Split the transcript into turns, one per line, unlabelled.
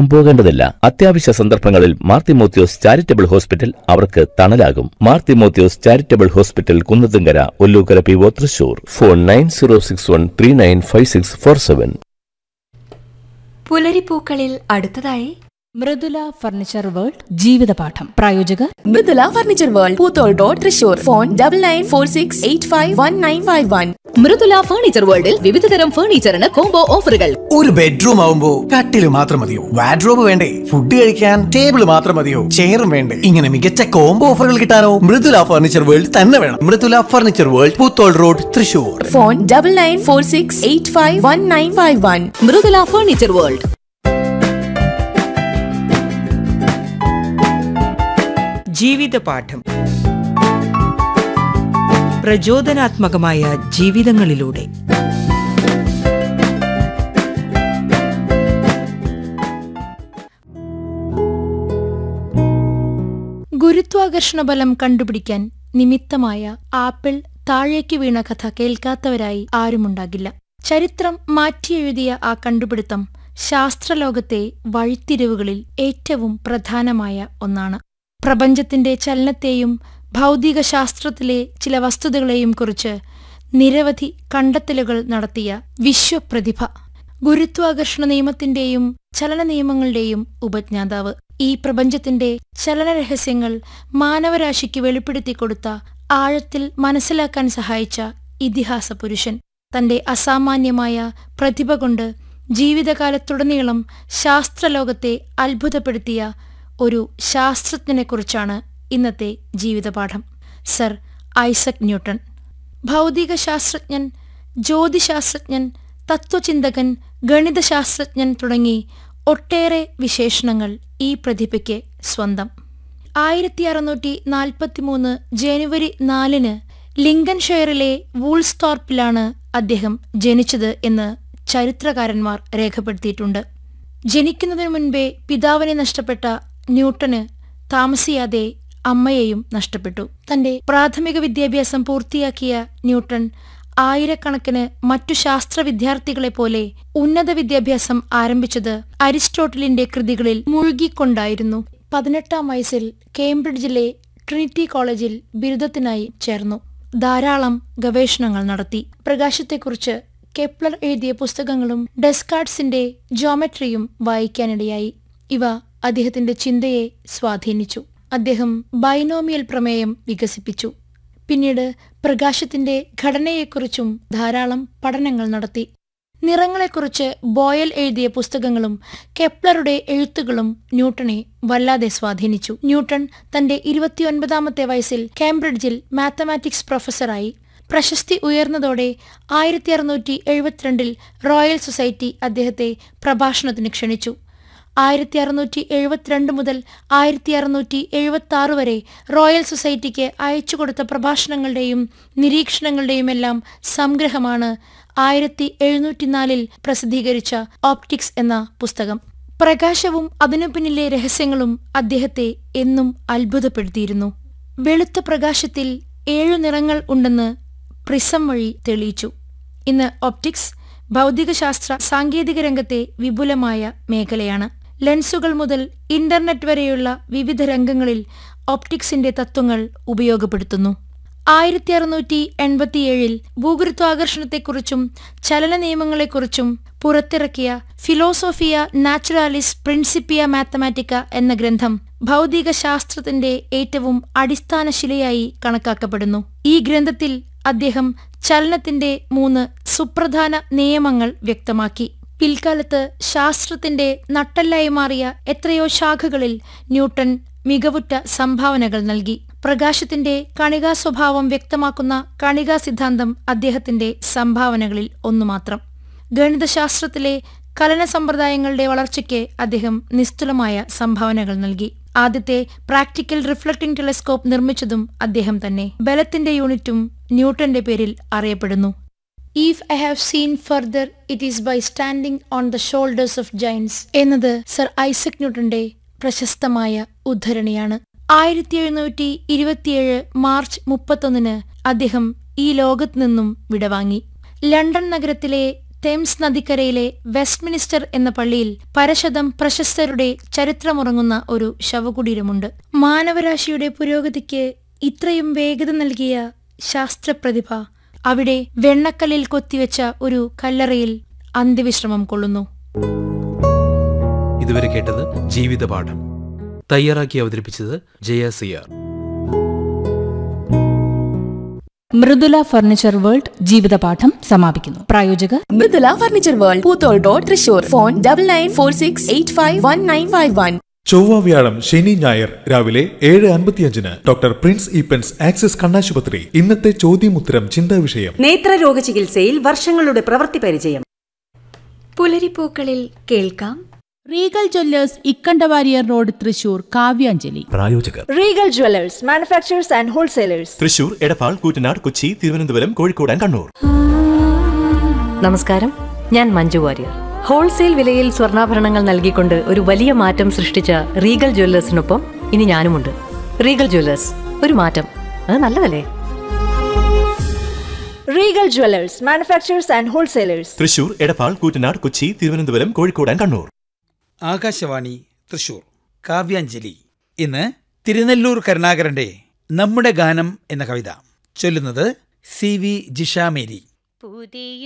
എങ്ങും പോകേണ്ടതില്ല അത്യാവശ്യ സന്ദർഭങ്ങളിൽ മാർത്തിമോത്യോസ് ചാരിറ്റബിൾ ഹോസ്പിറ്റൽ അവർക്ക് തണലാകും Marthimothios charitable hospital Kunnathumkara Ollukkara P O Thrissur phone nine zero six one three nine five six four seven
പുലരിപ്പൂക്കളിൽ അടുത്തതായി
മൃദുല ഫർണിച്ചർ വേൾഡ് ജീവിതപാഠം പ്രായോജകർ
Mridula furniture world Poothole road Thrissur phone double nine four six eight five one nine five one
Mridula furniture വേൾഡിൽ വിവിധതരം ഫർണിച്ചറിന് combo ഓഫറുകൾ
ഒരു bedroom ആവുമ്പോ കട്ടില് മാത്രം മതിയോ വാഡ്രോബ് വേണ്ടേ ഫുഡ് കഴിക്കാൻ ടേബിൾ മാത്രം മതിയോ ചെയറും വേണ്ടേ ഇങ്ങനെ മികച്ച കോംബോ ഓഫറുകൾ കിട്ടാനോ മൃദുല ഫർണിച്ചർ വേൾഡ് തന്നെ വേണം Mridula furniture world Puthole road Thrissur
phone double nine four six eight five one nine five one
Mridula furniture world
ജീവിതപാഠം പ്രചോദനാത്മകമായ ജീവിതങ്ങളിലൂടെ
ഗുരുത്വാകർഷണ ബലം കണ്ടുപിടിക്കാൻ നിമിത്തമായ ആപ്പിൾ താഴേക്ക് വീണ കഥ കേൾക്കാത്തവരായി ആരുമുണ്ടാകില്ല ചരിത്രം മാറ്റിയെഴുതിയ ആ കണ്ടുപിടുത്തം ശാസ്ത്രലോകത്തെ വഴിത്തിരിവുകളിൽ ഏറ്റവും പ്രധാനമായ ഒന്നാണ് പ്രപഞ്ചത്തിന്റെ ചലനത്തെയും ഭൗതിക ശാസ്ത്രത്തിലെ ചില വസ്തുതകളെയും കുറിച്ച് നിരവധി കണ്ടെത്തലുകൾ നടത്തിയ വിശ്വപ്രതിഭ ഗുരുത്വാകർഷണ നിയമത്തിന്റെയും ചലന നിയമങ്ങളുടെയും ഉപജ്ഞാതാവ് ഈ പ്രപഞ്ചത്തിന്റെ ചലനരഹസ്യങ്ങൾ മാനവരാശിക്ക് വെളിപ്പെടുത്തി കൊടുത്ത ആഴത്തിൽ മനസ്സിലാക്കാൻ സഹായിച്ച ഇതിഹാസ പുരുഷൻ തന്റെ അസാമാന്യമായ പ്രതിഭ കൊണ്ട് ജീവിതകാലത്തുടനീളം ശാസ്ത്രലോകത്തെ അത്ഭുതപ്പെടുത്തിയ ഒരു ശാസ്ത്രജ്ഞനെക്കുറിച്ചാണ് ഇന്നത്തെ ജീവിതപാഠം സർ ഐസക് ന്യൂട്ടൺ ഭൗതിക ശാസ്ത്രജ്ഞൻ ജ്യോതിശാസ്ത്രജ്ഞൻ തത്വചിന്തകൻ ഗണിതശാസ്ത്രജ്ഞൻ തുടങ്ങി ഒട്ടേറെ വിശേഷണങ്ങൾ ഈ പ്രതിഭയ്ക്ക് സ്വന്തം ആയിരത്തി അറുന്നൂറ്റി നാൽപ്പത്തിമൂന്ന് ജനുവരി നാലിന് ലിങ്കൻഷെയറിലെ വൂൾസ്തോർപ്പിലാണ് അദ്ദേഹം ജനിച്ചത് എന്ന് ചരിത്രകാരന്മാർ രേഖപ്പെടുത്തിയിട്ടുണ്ട് ജനിക്കുന്നതിനു മുൻപേ പിതാവിനെ നഷ്ടപ്പെട്ട ന്യൂട്ടന് താമസിയാതെ അമ്മയെയും നഷ്ടപ്പെട്ടു തന്റെ പ്രാഥമിക വിദ്യാഭ്യാസം പൂർത്തിയാക്കിയ ന്യൂട്ടൺ ആയിരക്കണക്കിന് മറ്റു ശാസ്ത്ര വിദ്യാർത്ഥികളെ പോലെ ഉന്നത വിദ്യാഭ്യാസം ആരംഭിച്ചത് അരിസ്റ്റോട്ടലിന്റെ കൃതികളിൽ മുഴുകിക്കൊണ്ടായിരുന്നു പതിനെട്ടാം വയസ്സിൽ കേംബ്രിഡ്ജിലെ ട്രിനിറ്റി കോളേജിൽ ബിരുദത്തിനായി ചേർന്നു ധാരാളം ഗവേഷണങ്ങൾ നടത്തി പ്രകാശത്തെക്കുറിച്ച് കെപ്ലർ എഴുതിയ പുസ്തകങ്ങളും ഡെസ്കാർട്സിന്റെ ജോമെട്രിയും വായിക്കാനിടയായി ഇവ അദ്ദേഹത്തിന്റെ ചിന്തയെ സ്വാധീനിച്ചു അദ്ദേഹം ബൈനോമിയൽ പ്രമേയം വികസിപ്പിച്ചു പിന്നീട് പ്രകാശത്തിന്റെ ഘടനയെക്കുറിച്ചും ധാരാളം പഠനങ്ങൾ നടത്തി നിറങ്ങളെക്കുറിച്ച് ബോയൽ എഴുതിയ പുസ്തകങ്ങളും കെപ്ലറുടെ എഴുത്തുകളും ന്യൂട്ടനെ വല്ലാതെ സ്വാധീനിച്ചു ന്യൂട്ടൺ തന്റെ ഇരുപത്തിയൊൻപതാമത്തെ വയസ്സിൽ കാംബ്രിഡ്ജിൽ മാത്തമാറ്റിക്സ് പ്രൊഫസറായി പ്രശസ്തി ഉയർന്നതോടെ ആയിരത്തി അറുന്നൂറ്റി എഴുപത്തിരണ്ടിൽ റോയൽ സൊസൈറ്റി അദ്ദേഹത്തെ പ്രഭാഷണത്തിന് ക്ഷണിച്ചു ആയിരത്തി അറുന്നൂറ്റി എഴുപത്തിരണ്ട് മുതൽ ആയിരത്തി അറുന്നൂറ്റി എഴുപത്തി ആറ് വരെ റോയൽ സൊസൈറ്റിക്ക് അയച്ചു കൊടുത്ത പ്രഭാഷണങ്ങളുടെയും നിരീക്ഷണങ്ങളുടെയുമെല്ലാം സംഗ്രഹമാണ് ആയിരത്തി എഴുന്നൂറ്റിനാലിൽ പ്രസിദ്ധീകരിച്ച ഓപ്റ്റിക്സ് എന്ന പുസ്തകം പ്രകാശവും അതിനു പിന്നിലെ രഹസ്യങ്ങളും അദ്ദേഹത്തെ എന്നും അത്ഭുതപ്പെടുത്തിയിരുന്നു വെളുത്ത പ്രകാശത്തിൽ ഏഴു നിറങ്ങൾ ഉണ്ടെന്ന് പ്രിസം വഴി തെളിയിച്ചു ഇന്ന് ഒപ്റ്റിക്സ് ഭൗതികശാസ്ത്ര സാങ്കേതിക രംഗത്തെ വിപുലമായ മേഖലയാണ് ലെൻസുകൾ മുതൽ ഇന്റർനെറ്റ് വരെയുള്ള വിവിധ രംഗങ്ങളിൽ ഒപ്റ്റിക്സിന്റെ തത്വങ്ങൾ ഉപയോഗപ്പെടുത്തുന്നു ആയിരത്തി അറുന്നൂറ്റി എൺപത്തിയേഴിൽ ഭൂഗുരുത്വാകർഷണത്തെക്കുറിച്ചും ചലന നിയമങ്ങളെക്കുറിച്ചും പുറത്തിറക്കിയ ഫിലോസോഫിയ നാച്ചുറാലിസ് പ്രിൻസിപ്പിയ മാത്തമാറ്റിക്ക എന്ന ഗ്രന്ഥം ഭൗതിക ശാസ്ത്രത്തിന്റെ ഏറ്റവും അടിസ്ഥാന ശിലയായി കണക്കാക്കപ്പെടുന്നു ഈ ഗ്രന്ഥത്തിൽ അദ്ദേഹം ചലനത്തിന്റെ മൂന്ന് സുപ്രധാന നിയമങ്ങൾ വ്യക്തമാക്കി പിൽക്കാലത്ത് ശാസ്ത്രത്തിന്റെ നട്ടെല്ലായി മാറിയ എത്രയോ ശാഖകളിൽ ന്യൂട്ടൺ മികവുറ്റ സംഭാവനകൾ നൽകി പ്രകാശത്തിന്റെ കണികാ സ്വഭാവം വ്യക്തമാക്കുന്ന കണികാ സിദ്ധാന്തം അദ്ദേഹത്തിന്റെ സംഭാവനകളിൽ ഒന്നു മാത്രം ഗണിതശാസ്ത്രത്തിലെ കലന സമ്പ്രദായങ്ങളുടെ വളർച്ചയ്ക്ക് അദ്ദേഹം നിസ്തുലമായ സംഭാവനകൾ നൽകി ആദ്യത്തെ പ്രാക്ടിക്കൽ റിഫ്ലക്റ്റിംഗ് ടെലസ്കോപ്പ് നിർമ്മിച്ചതും അദ്ദേഹം തന്നെ ബലത്തിന്റെ യൂണിറ്റും ന്യൂട്ടന്റെ പേരിൽ അറിയപ്പെടുന്നു if I have seen further it is by standing on the shoulders of giants എന്നത് സർ ഐസക് ന്യൂട്ടന്റെ പ്രശസ്തമായ ഉദ്ധരണിയാണ് ആയിരത്തി എഴുന്നൂറ്റി ഇരുപത്തിയേഴ് മാർച്ച് മുപ്പത്തൊന്നിന് അദ്ദേഹം ഈ ലോകത്ത് നിന്നും വിടവാങ്ങി ലണ്ടൻ നഗരത്തിലെ തേംസ് നദിക്കരയിലെ വെസ്റ്റ്മിനിസ്റ്റർ എന്ന പള്ളിയിൽ പരശതം പ്രശസ്തരുടെ ചരിത്രമുറങ്ങുന്ന ഒരു ശവകുടീരമുണ്ട് മാനവരാശിയുടെ പുരോഗതിക്ക് ഇത്രയും വേഗത നൽകിയ ശാസ്ത്രപ്രതിഭ അവിടെ വെണ്ണക്കല്ലിൽ കൊത്തിവെച്ച ഒരു കല്ലറയിൽ അന്ത്യവിശ്രമം കൊള്ളുന്നു
ഇതുവരെ കേട്ടത് ജീവിതപാഠം തയ്യാറാക്കി അവതരിപ്പിച്ചത് Jaya C R
Mridula furniture world ജീവിതപാഠം സമാപിക്കുന്നു പ്രായോജകർ
Mridula furniture world Poothole road Thrissur phone double nine four six eight five one nine five one
ചൊവ്വ വ്യാഴം ശനി ഞായർ രാവിലെ ഏഴ് അൻപത്തിയഞ്ചിന് ഡോക്ടർ പ്രിൻസ് ഈപ്പൻസ് ആക്സിസ് കണ്ണാശുപത്രി ഇന്നത്തെ ചോദ്യമുത്തരം ചിന്താ വിഷയം
നേത്രരോഗ ചികിത്സയിൽ വർഷങ്ങളുടെ പ്രവൃത്തി പരിചയം
പുലരിപ്പൂക്കളിൽ കേൾക്കാം
Regal Jewellers Ikkanda Warrier road Thrissur Kavyanjali
പ്രായോജകർ
Regal Jewellers manufacturers and wholesalers
Thrissur Edappal Koottanad Kochi Thiruvananthapuram Kozhikode Kannur
നമസ്കാരം ഞാൻ മഞ്ജു വാര്യർ ഹോൾസെയിൽ വിലയിൽ സ്വർണ്ണാഭരണങ്ങൾ നൽകിക്കൊണ്ട് ഒരു വലിയ മാറ്റം സൃഷ്ടിച്ച റീഗൽ ജ്വല്ലേഴ്സിനൊപ്പം ഇനി ഞാനുമുണ്ട് റീഗൽ ജ്വല്ലേഴ്സ് ഒരു മാറ്റം അത് നല്ലതല്ലേ
Regal Jewellers manufacturers and wholesalers
Thrissur Edappal Koottanad Kochi Thiruvananthapuram Kozhikode Kannur
Akashvani Thrissur Kavyanjali ഇന്ന് തിരുനെല്ലൂർ കരുണാകരന്റെ നമ്മുടെ ഗാനം എന്ന കവിത ചൊല്ലുന്നത് സി വി ജിഷാമേരി